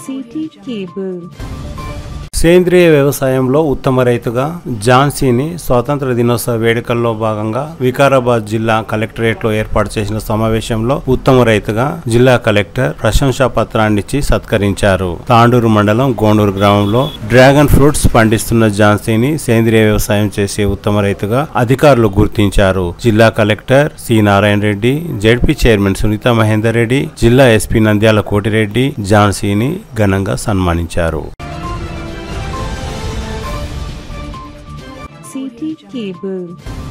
CT Cable. సేంద్రియ వ్యవసాయంలో ఉత్తమ రైతుగా ఝాన్సీని స్వాతంత్ర దినోత్సవ వేడుకల్లో భాగంగా వికారాబాద్ జిల్లా కలెక్టరేట్ లో ఏర్పాటు చేసిన సమావేశంలో ఉత్తమ రైతుగా జిల్లా కలెక్టర్ ప్రశంసా పత్రాన్నిచ్చి సత్కరించారు తాండూరు మండలం గోండూరు గ్రామంలో డ్రాగన్ ఫ్రూట్స్ పండిస్తున్న ఝాన్సీని సేంద్రియ వ్యవసాయం చేసే ఉత్తమ రైతుగా అధికారులు గుర్తించారు జిల్లా collector C Narayana Reddy ZP chairman Sunitha Mahender Reddy జిల్లా ఎస్పీ నంద్యాల కోటిరెడ్డి ఝాన్సీని ఘనంగా సన్మానించారు CT Cable.